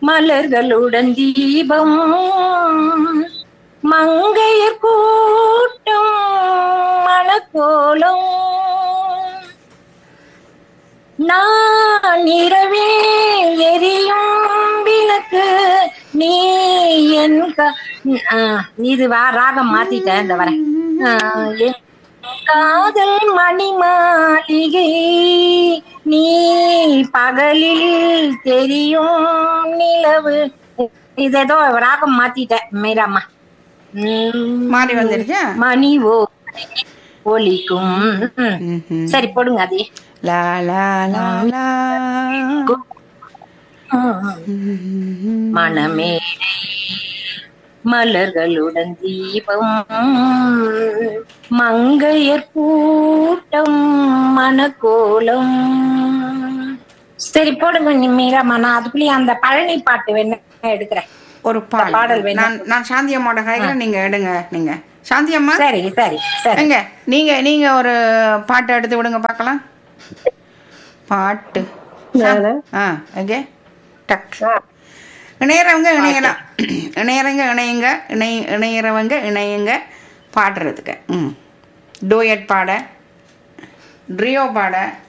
மலர்களுடன் தீபம் மங்கையர் கூட்டம் மணக்கோலம் நான் இரவே எரியும் விளக்கு நீ என் க- ஆ, இது வா ராகம் மாத்திட்டேன் இந்த வரேன் ஆ, என் காதல் மணி மாளிகை நீ பகலில் தெரியும் நிலவு இது ஏதோ ராகம் மாத்திட்டேன் மீராமா உம், மாறி வந்துருச்சா மணி ஓ ஒலிக்கும் ம். ம்ஹும். சரி போடுங்க அதே லா லா லா லா மணமேடை மலர்களுடன் தீபம் மங்கையர் கூட்டம் மணக்கோலம் சரி போடுங்க நீ மீராமா நான் அதுக்குள்ளேயே அந்த பழனி பாட்டு வேணா எடுக்கிறேன் ஒரு பாடல் பாடல் வேணும். நான் நான் சாந்தி அம்மாவோட கையில நீங்க எடுங்க நீங்க சாந்தி அம்மா சரி சரி சரி எங்க நீங்க நீங்க ஒரு பாட்டு எடுத்து விடுங்க பார்க்கலாம் பாட்டு ஆ ஓகே டக் இணையறவங்க இணையலாம் இணையறவங்க இணையுங்க இணை இணையறவங்க இணையுங்க பாடுறதுக்கு ம் டூயட் பாட ட்ரியோ பாட